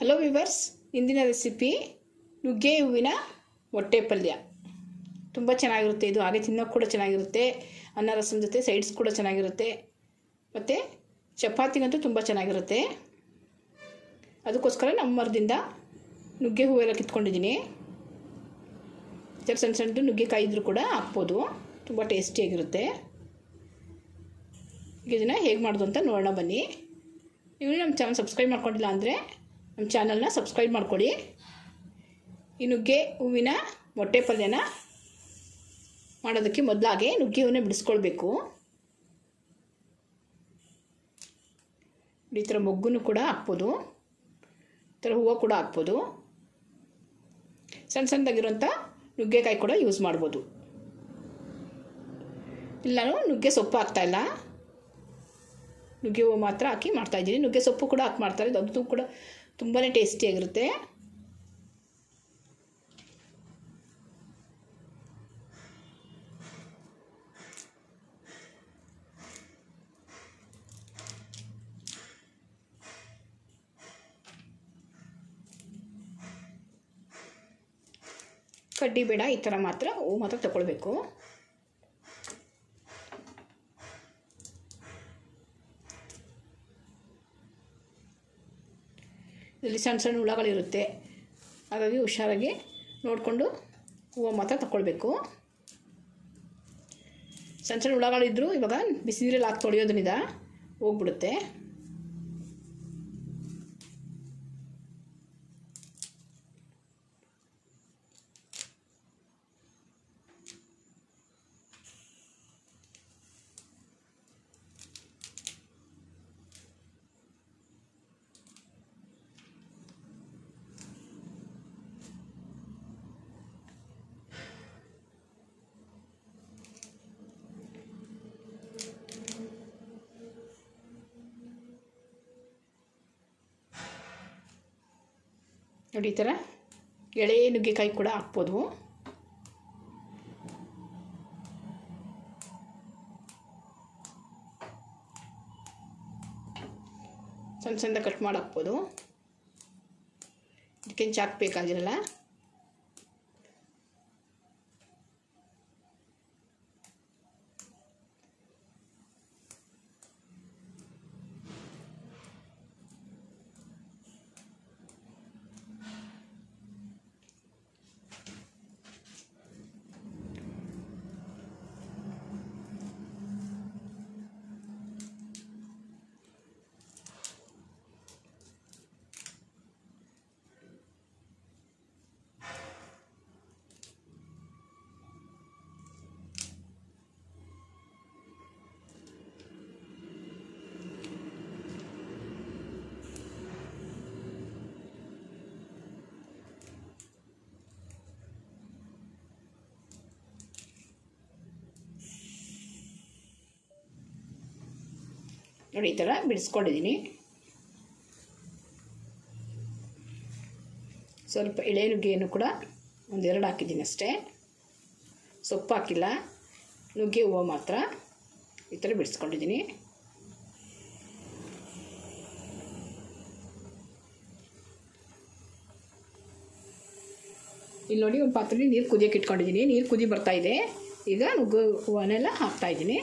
hello viewers ಇಂದಿನ recipe ನುಗ್ಗೆ ಹೂವಿನ ಮೊಟ್ಟೆ ಪಲ್ಯ ತುಂಬ ಚೆನ್ನಾಗಿರುತ್ತೆ ಇದು ಹಾಗೆ ತಿನ್ನೋಕೆ ಕೂಡ ಚೆನ್ನಾಗಿರುತ್ತೆ ಅನ್ನ ರಸಂ ಜೊತೆ ಸೈಡ್ಸ್ ಕೂಡ ಚೆನ್ನಾಗಿರುತ್ತೆ ಮತ್ತು ಚಪಾತಿಗಂತೂ ತುಂಬ ಚೆನ್ನಾಗಿರುತ್ತೆ ಅದಕ್ಕೋಸ್ಕರ ನಮ್ಮ ಮರದಿಂದ ನುಗ್ಗೆ ಹೂವೆಲ್ಲ ಕಿತ್ಕೊಂಡಿದ್ದೀನಿ ಸ್ವಲ್ಪ ಸಣ್ಣ ಸಣ್ಣದು ನುಗ್ಗೆಕಾಯಿ ಇದ್ದರೂ ಕೂಡ ಹಾಕ್ಬೋದು ತುಂಬ ಟೇಸ್ಟಿಯಾಗಿರುತ್ತೆ ಈಗ ಇದನ್ನು ಹೇಗೆ ಮಾಡೋದು ಅಂತ ನೋಡೋಣ ಬನ್ನಿ ನೀವು ನಮ್ಮ ಚಾನಲ್ ಸಬ್ಸ್ಕ್ರೈಬ್ ಮಾಡ್ಕೊಂಡಿಲ್ಲ ಅಂದರೆ ನಮ್ಮ ಚಾನಲ್ನ ಸಬ್ಸ್ಕ್ರೈಬ್ ಮಾಡ್ಕೊಳ್ಳಿ ಈ ನುಗ್ಗೆ ಹೂವಿನ ಮೊಟ್ಟೆ ಪಲ್ಯನ ಮಾಡೋದಕ್ಕೆ ಮೊದಲಾಗೆ ನುಗ್ಗೆ ಹೂವನ್ನ ಬಿಡಿಸ್ಕೊಳ್ಬೇಕು ಈ ಥರ ಮೊಗ್ಗನ್ನು ಕೂಡ ಹಾಕ್ಬೋದು ಈ ಥರ ಹೂವು ಕೂಡ ಹಾಕ್ಬೋದು ಸಣ್ಣ ಸಣ್ಣದಾಗಿರೋಂಥ ನುಗ್ಗೆಕಾಯಿ ಕೂಡ ಯೂಸ್ ಮಾಡ್ಬೋದು ಇಲ್ಲಿ ನಾನು ನುಗ್ಗೆ ಸೊಪ್ಪು ಹಾಕ್ತಾಯಿಲ್ಲ ನುಗ್ಗೆ ಹೂವು ಮಾತ್ರ ಹಾಕಿ ಮಾಡ್ತಾಯಿದ್ದೀನಿ ನುಗ್ಗೆ ಸೊಪ್ಪು ಕೂಡ ಹಾಕಿ ಮಾಡ್ತಾರೆ ಅದು ಕೂಡ ತುಂಬಾ ಟೇಸ್ಟಿಯಾಗಿರುತ್ತೆ ಕಡ್ಡಿ ಬೇಡ ಈ ಥರ ಮಾತ್ರ ಹೂವು ಮಾತ್ರ ತಗೊಳ್ಬೇಕು ಇದರಲ್ಲಿ ಸಣ್ಣ ಸಣ್ಣ ಹುಳಗಳಿರುತ್ತೆ ಹಾಗಾಗಿ ಹುಷಾರಾಗಿ ನೋಡಿಕೊಂಡು ಹೂವು ಮಾತ್ರ ತಗೊಳ್ಬೇಕು ಸಣ್ಣ ಸಣ್ಣ ಹುಳಗಳಿದ್ದರೂ ಇವಾಗ ಬಿಸಿನೀರಲ್ಲಿ ಹಾಕಿ ತೊಳೆಯೋದ್ರಿಂದ ಹೋಗ್ಬಿಡುತ್ತೆ ನೋಡಿ ಈ ಥರ ಎಳೆ ನುಗ್ಗೆಕಾಯಿ ಕೂಡ ಹಾಕ್ಬೋದು ಸಣ್ಣ ಸಣ್ಣ ಕಟ್ ಮಾಡಿ ಹಾಕ್ಬೋದು ಇದಕ್ಕೇನು ಚಾಕ್ ಬೇಕಾಗಿರಲ್ಲ ನೋಡಿ ಈ ಥರ ಬಿಡಿಸ್ಕೊಂಡಿದ್ದೀನಿ ಸ್ವಲ್ಪ ಎಳೆ ನುಗ್ಗೆಯನ್ನು ಕೂಡ ಒಂದೆರಡು ಹಾಕಿದ್ದೀನಿ ಅಷ್ಟೇ ಸೊಪ್ಪು ಹಾಕಿಲ್ಲ ನುಗ್ಗೆ ಹೂವು ಮಾತ್ರ ಈ ಥರ ಬಿಡಿಸ್ಕೊಂಡಿದ್ದೀನಿ ಇಲ್ಲಿ ನೋಡಿ ಒಂದು ಪಾತ್ರೆಯಲ್ಲಿ ನೀರು ಕುದಿಯೋಕೆ ಇಟ್ಕೊಂಡಿದ್ದೀನಿ ನೀರು ಕುದಿ ಬರ್ತಾ ಇದೆ ಈಗ ನುಗ್ಗು ಹೂವನ್ನೆಲ್ಲ ಹಾಕ್ತಾಯಿದ್ದೀನಿ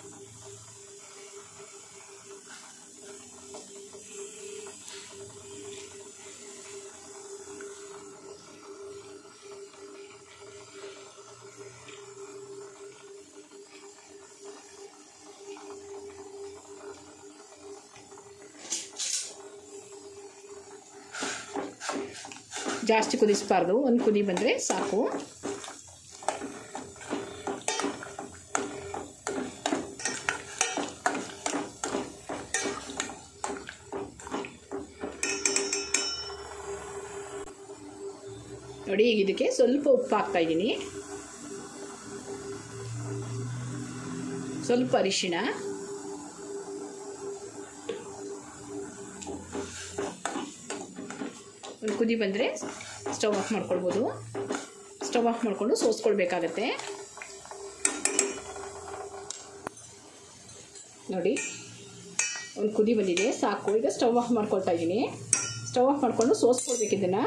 ಜಾಸ್ತಿ ಕುದಿಸಬಾರ್ದು ಒಂದು ಕುದಿ ಬಂದರೆ ಸಾಕು ನೋಡಿ ಈಗ ಇದಕ್ಕೆ ಸ್ವಲ್ಪ ಉಪ್ಪು ಹಾಕ್ತಾ ಇದ್ದೀನಿ ಸ್ವಲ್ಪ ಅರಿಶಿಣ ಒಂದು ಕುದಿ ಬಂದರೆ ಸ್ಟವ್ ಆಫ್ ಮಾಡ್ಕೊಳ್ಬೋದು ಸ್ಟವ್ ಆಫ್ ಮಾಡಿಕೊಂಡು ಸೋಸ್ಕೊಳ್ಬೇಕಾಗತ್ತೆ ನೋಡಿ ಒಂದು ಕುದಿ ಬಂದಿದೆ ಸಾಕು ಈಗ ಸ್ಟವ್ ಆಫ್ ಮಾಡ್ಕೊಳ್ತಾ ಇದ್ದೀನಿ ಸ್ಟವ್ ಆಫ್ ಮಾಡಿಕೊಂಡು ಸೋಸ್ಕೊಳ್ಬೇಕು ಇದನ್ನು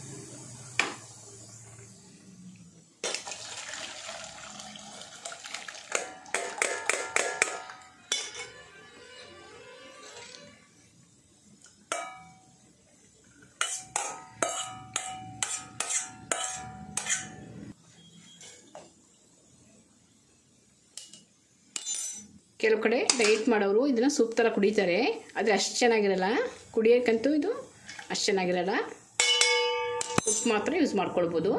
ಕೆಲವು ಕಡೆ ಡಯಟ್ ಮಾಡೋರು ಇದನ್ನು ಸೂಪ್ ಥರ ಕುಡಿತಾರೆ ಆದರೆ ಅಷ್ಟು ಚೆನ್ನಾಗಿರಲ್ಲ ಕುಡಿಯೋಕ್ಕಂತೂ ಇದು ಅಷ್ಟು ಚೆನ್ನಾಗಿರಲ್ಲ ಉಪ್ಪು ಮಾತ್ರ ಯೂಸ್ ಮಾಡ್ಕೊಳ್ಬೋದು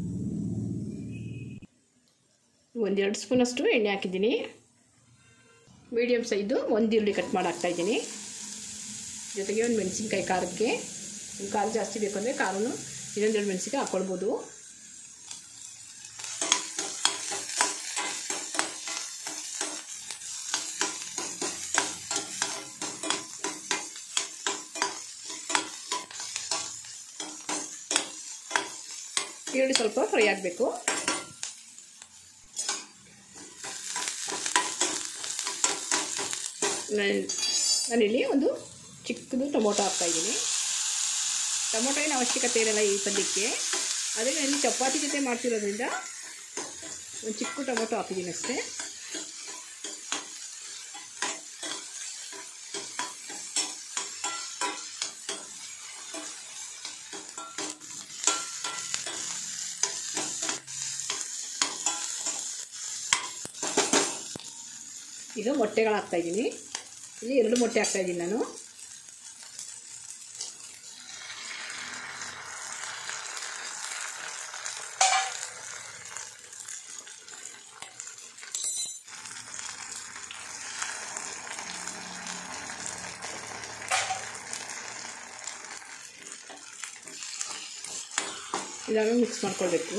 ಒಂದೆರಡು ಸ್ಪೂನಷ್ಟು ಎಣ್ಣೆ ಹಾಕಿದ್ದೀನಿ ಮೀಡಿಯಮ್ ಸೈಜು ಒಂದು ಈರುಳ್ಳಿ ಕಟ್ ಮಾಡಿ ಹಾಕ್ತಾಯಿದ್ದೀನಿ ಜೊತೆಗೆ ಒಂದು ಮೆಣಸಿನ್ಕಾಯಿ ಖಾರಕ್ಕೆ ಖಾರ ಜಾಸ್ತಿ ಬೇಕು ಅಂದರೆ ಖಾರನು ಇನ್ನೊಂದೆರಡು ಮೆಣಸಿನ್ಕಾಯಿ ಹಾಕ್ಕೊಳ್ಬೋದು ಈರುಳ್ಳಿ ಸ್ವಲ್ಪ ಫ್ರೈ ಆಗಬೇಕು ನಾನಿಲ್ಲಿ ಒಂದು ಚಿಕ್ಕದು ಟೊಮೊಟೊ ಹಾಕ್ತಾಯಿದ್ದೀನಿ ಟೊಮೊಟೊ ಏನು ಅವಶ್ಯಕತೆ ಇರಲ್ಲ ಈ ಪದ್ಯಕ್ಕೆ ಆದರೆ ನಾನು ಚಪಾತಿ ಜೊತೆ ಮಾಡ್ತಿರೋದ್ರಿಂದ ಒಂದು ಚಿಕ್ಕ ಟೊಮೊಟೊ ಹಾಕಿದ್ದೀನಿ ಅಷ್ಟೇ ಈಗ ಮೊಟ್ಟೆಗಳು ಹಾಕ್ತಾಯಿದ್ದೀನಿ ಇಲ್ಲಿ ಎರಡು ಮೊಟ್ಟೆ ಹಾಕ್ತಾಯಿದ್ದೀನಿ ನಾನು ಇದನ್ನು ಮಿಕ್ಸ್ ಮಾಡ್ಕೊಳ್ಬೇಕು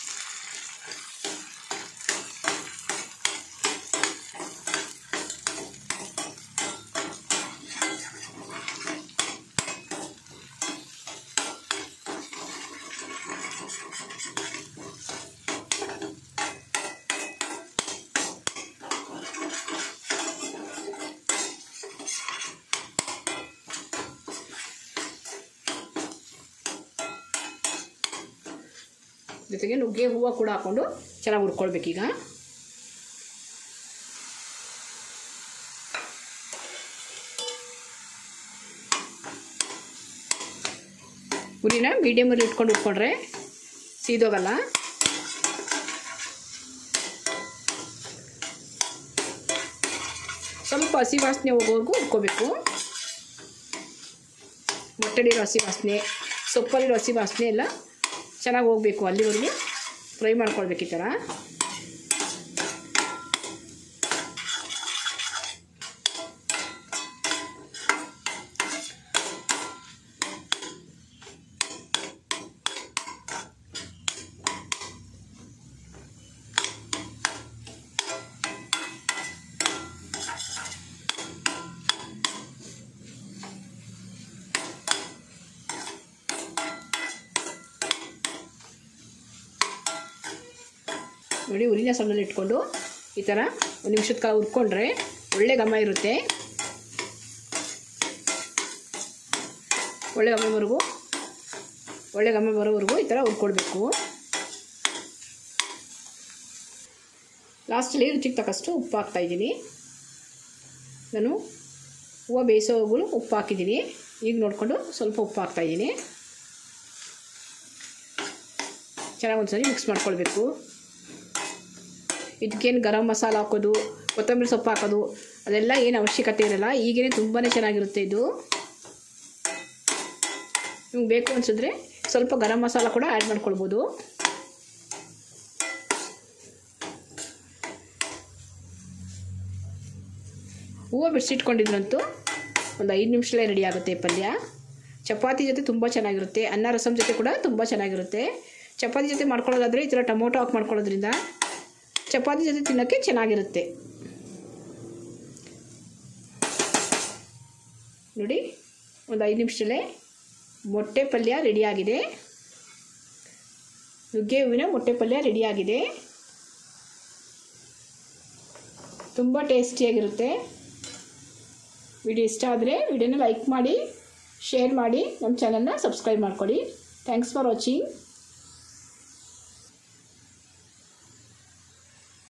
ಜೊತೆಗೆ ನುಗ್ಗೆ ಹೂವು ಕೂಡ ಹಾಕ್ಕೊಂಡು ಚೆನ್ನಾಗಿ ಹುರ್ಕೊಳ್ಬೇಕೀಗ ಉರಿನ ಮೀಡಿಯಮಲ್ಲಿ ಇಟ್ಕೊಂಡು ಉಟ್ಕೊಂಡ್ರೆ ಸೀದೋಗಲ್ಲ ಸ್ವಲ್ಪ ಹಸಿ ವಾಸನೆ ಹೋಗೋವರೆಗೂ ಉಟ್ಕೋಬೇಕು ಮೊಟ್ಟೆಲಿರೋ ಹಸಿ ವಾಸನೆ ಸೊಪ್ಪಲ್ಲಿರೋ ಹಸಿ ವಾಸನೆ ಎಲ್ಲ ಚೆನ್ನಾಗಿ ಹೋಗಬೇಕು ಅಲ್ಲಿವರೆಗೂ ಫ್ರೈ ಮಾಡ್ಕೊಳ್ಬೇಕು ಈ ಥರ ನೋಡಿ ಉರಿನ ಸಣ್ಣಲ್ಲಿ ಇಟ್ಕೊಂಡು ಈ ಥರ ಒಂದು ನಿಮಿಷದ ಕಾಲ ಹುರ್ಕೊಂಡ್ರೆ ಒಳ್ಳೆ ಘಮ ಇರುತ್ತೆ ಒಳ್ಳೆ ಘಮವರೆಗೂ ಒಳ್ಳೆ ಘಮ ಬರೋವರೆಗೂ ಈ ಥರ ಹುರ್ಕೊಳ್ಬೇಕು ಲಾಸ್ಟಲ್ಲಿ ರುಚಿಗೆ ತಕ್ಕಷ್ಟು ಉಪ್ಪು ಹಾಕ್ತಾಯಿದ್ದೀನಿ ನಾನು ಹೂವು ಬೇಯಿಸೋವಾಗಲೂ ಉಪ್ಪು ಹಾಕಿದ್ದೀನಿ ಈಗ ನೋಡಿಕೊಂಡು ಸ್ವಲ್ಪ ಉಪ್ಪು ಹಾಕ್ತಾಯಿದ್ದೀನಿ ಚೆನ್ನಾಗಿ ಒಂದ್ಸರಿ ಮಿಕ್ಸ್ ಮಾಡ್ಕೊಳ್ಬೇಕು ಇದಕ್ಕೇನು ಗರಂ ಮಸಾಲ ಹಾಕೋದು ಕೊತ್ತಂಬರಿ ಸೊಪ್ಪು ಹಾಕೋದು ಅದೆಲ್ಲ ಏನು ಅವಶ್ಯಕತೆ ಇರಲ್ಲ ಈಗೇನೆ ತುಂಬಾ ಚೆನ್ನಾಗಿರುತ್ತೆ ಇದು ನಿಮ್ಗೆ ಬೇಕು ಅನಿಸಿದ್ರೆ ಸ್ವಲ್ಪ ಗರಂ ಮಸಾಲ ಕೂಡ ಆ್ಯಡ್ ಮಾಡ್ಕೊಳ್ಬೋದು ಹೂವು ಬಿಡಿಸಿಟ್ಕೊಂಡಿದ್ರಂತೂ ಒಂದು ಐದು ನಿಮಿಷದಲ್ಲೇ ರೆಡಿ ಆಗುತ್ತೆ ಪಲ್ಯ ಚಪಾತಿ ಜೊತೆ ತುಂಬ ಚೆನ್ನಾಗಿರುತ್ತೆ ಅನ್ನ ರಸಮ್ ಜೊತೆ ಕೂಡ ತುಂಬ ಚೆನ್ನಾಗಿರುತ್ತೆ ಚಪಾತಿ ಜೊತೆ ಮಾಡ್ಕೊಳ್ಳೋದಾದರೆ ಈ ಥರ ಟೊಮೊಟೊ ಹಾಕಿ ಮಾಡ್ಕೊಳ್ಳೋದ್ರಿಂದ ಚಪಾತಿ ಜೊತೆ ತಿನ್ನೋಕ್ಕೆ ಚೆನ್ನಾಗಿರುತ್ತೆ ನೋಡಿ ಒಂದು ಐದು ನಿಮಿಷದಲ್ಲೇ ಮೊಟ್ಟೆ ಪಲ್ಯ ರೆಡಿಯಾಗಿದೆ ನುಗ್ಗೆ ಹೂವಿನ ಮೊಟ್ಟೆ ಪಲ್ಯ ರೆಡಿಯಾಗಿದೆ ತುಂಬ ಟೇಸ್ಟಿಯಾಗಿರುತ್ತೆ ವಿಡಿಯೋ ಇಷ್ಟ ಆದರೆ ವಿಡಿಯೋನ ಲೈಕ್ ಮಾಡಿ ಶೇರ್ ಮಾಡಿ ನಮ್ಮ ಚಾನಲ್ನ ಸಬ್ಸ್ಕ್ರೈಬ್ ಮಾಡ್ಕೊಳ್ಳಿ ಥ್ಯಾಂಕ್ಸ್ ಫಾರ್ ವಾಚಿಂಗ್